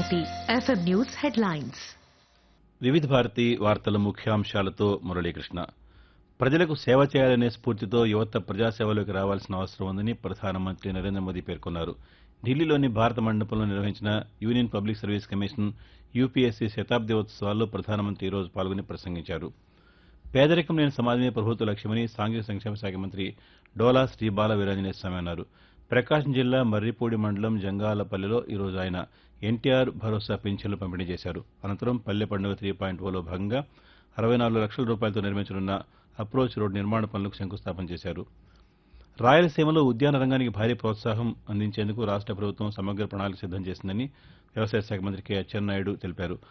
Bharati FM news headlines వివిధ భారతి వార్తల ముఖ్యాంశాలతో మురళీకృష్ణ ప్రజలకు సేవ చేయాలనే స్ఫూర్తితో యువత ప్రజాసేవలోకి రావాల్సిన అవసరం ఉందని ప్రధానమంత్రి నరేంద్ర మోదీ పేర్కొన్నారు ఢిల్లీలోని భారత మండపంలో నిర్వహించిన union public service commission UPSC శతాబ్ది ఉత్సవాల్లో ప్రధానమంత్రి ఈరోజు పాల్గొని ప్రసంగించారు పేదరికం లేని సమాజమే ప్రభుత్వ లక్ష్యమని సాంఘిక సంక్షేమ శాఖ మంత్రి డోలా శ్రీబాల వీరాంజనేయ స్వామి అన్నారు ప్రకాశం జిల్లా మర్రిపూడి మండలం జంగాలపల్లిలో ఈరోజు ఆయన ఎన్టీఆర్ భరోసా పింఛన్లు పంపిణీ చేశారు అనంతరం పల్లె పండుగ త్రీ పాయింట్ ఓలో భాగంగా అరవై నాలుగు లక్షల రూపాయలతో నిర్మించనున్న అప్రోచ్ రోడ్ నిర్మాణ పనులకు శంకుస్థాపన చేశారు రాయలసీమలో ఉద్యాన రంగానికి భారీ ప్రోత్సాహం అందించేందుకు రాష్ట ప్రభుత్వం సమగ్ర ప్రణాళిక సిద్దం చేసిందని వ్యవసాయ శాఖ మంత్రి కె అచ్చెన్నాయుడు తెలిపారు